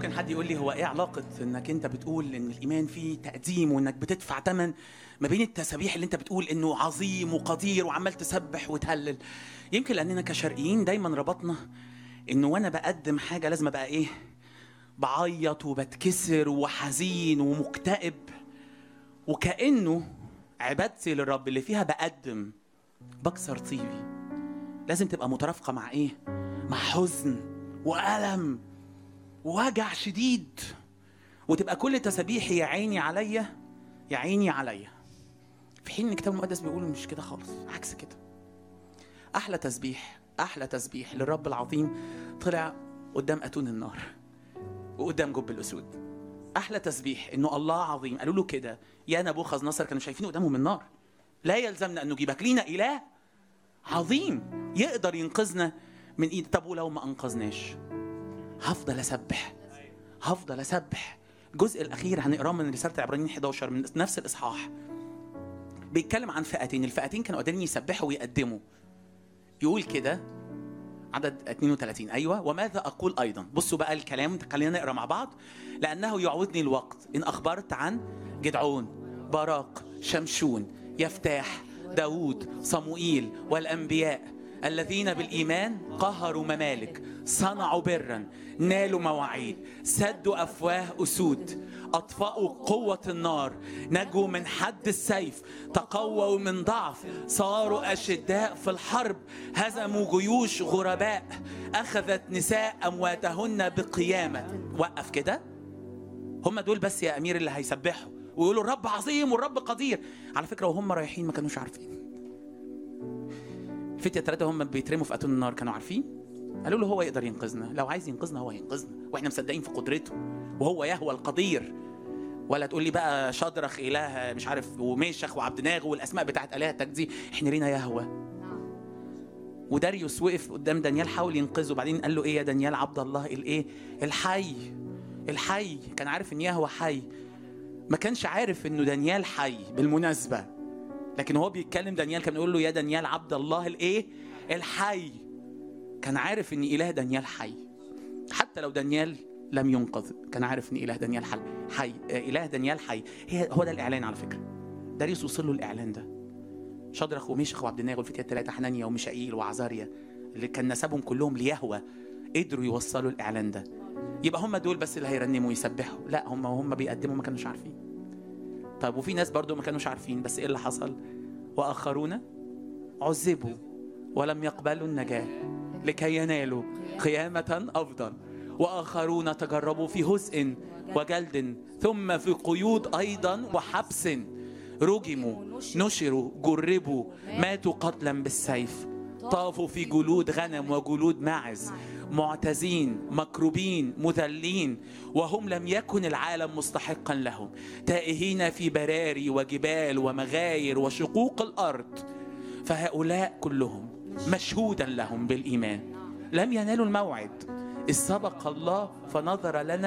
ممكن حد يقول لي هو ايه علاقة انك انت بتقول ان الايمان فيه تقديم وانك بتدفع ثمن ما بين التسابيح اللي انت بتقول انه عظيم وقدير وعمال تسبح وتهلل يمكن لاننا كشرقيين دايما ربطنا انه وانا بقدم حاجة لازم ابقى ايه بعيط وبتكسر وحزين ومكتئب وكأنه عبادتي للرب اللي فيها بقدم بكسر طيبي لازم تبقى مترافقة مع ايه مع حزن وألم ووجع شديد وتبقى كل تسابيحي يا عيني عليا يا عيني عليا في حين ان الكتاب المقدس بيقول مش كده خالص عكس كده احلى تسبيح احلى تسبيح للرب العظيم طلع قدام اتون النار وقدام جب الاسود احلى تسبيح انه الله عظيم قالوا له كده يا نبوخذ نصر كانوا شايفين قدامهم النار لا يلزمنا ان نجيبك لينا اله عظيم يقدر ينقذنا من ايد طب ولو ما انقذناش هفضل اسبح هفضل اسبح الجزء الاخير هنقراه من رساله عبرانيين 11 من نفس الاصحاح بيتكلم عن فئتين الفئتين كانوا قادرين يسبحوا ويقدموا يقول كده عدد 32 ايوه وماذا اقول ايضا بصوا بقى الكلام خلينا نقرا مع بعض لانه يعوضني الوقت ان اخبرت عن جدعون باراق شمشون يفتاح داود صموئيل والانبياء الذين بالايمان قهروا ممالك صنعوا برا نالوا مواعيد سدوا افواه اسود اطفاوا قوه النار نجوا من حد السيف تقووا من ضعف صاروا اشداء في الحرب هزموا جيوش غرباء اخذت نساء امواتهن بقيامه وقف كده هم دول بس يا امير اللي هيسبحوا ويقولوا الرب عظيم والرب قدير على فكره وهم رايحين ما كانوش عارفين الفتية الثلاثة هم بيترموا في أتون النار كانوا عارفين قالوا له هو يقدر ينقذنا لو عايز ينقذنا هو ينقذنا واحنا مصدقين في قدرته وهو يهوى القدير ولا تقول لي بقى شدرخ اله مش عارف وميشخ وعبد ناغو والاسماء بتاعت الهتك دي احنا لينا يهوى وداريوس وقف قدام دانيال حاول ينقذه بعدين قال له ايه يا دانيال عبد الله الايه الحي الحي كان عارف ان يهوى حي ما كانش عارف انه دانيال حي بالمناسبه لكن هو بيتكلم دانيال كان بيقول له يا دانيال عبد الله الايه الحي كان عارف ان اله دانيال حي حتى لو دانيال لم ينقذ كان عارف ان اله دانيال حي حي آه، اله دانيال حي هي هو ده الاعلان على فكره داريوس وصل له الاعلان ده شدرخ وميشخ وعبد الناغ والفتية الثلاثة حنانيا وميشائيل وعزاريا اللي كان نسبهم كلهم ليهوى قدروا يوصلوا الإعلان ده يبقى هم دول بس اللي هيرنموا ويسبحوا لا هم وهم بيقدموا ما كانوش عارفين طيب وفي ناس برضو ما كانوش عارفين بس ايه اللي حصل واخرون عذبوا ولم يقبلوا النجاه لكي ينالوا قيامه افضل واخرون تجربوا في هزء وجلد ثم في قيود ايضا وحبس رجموا نشروا جربوا ماتوا قتلا بالسيف طافوا في جلود غنم وجلود معز معتزين مكروبين مذلين وهم لم يكن العالم مستحقا لهم تائهين في براري وجبال ومغاير وشقوق الارض فهؤلاء كلهم مشهودا لهم بالايمان لم ينالوا الموعد إذ سبق الله فنظر لنا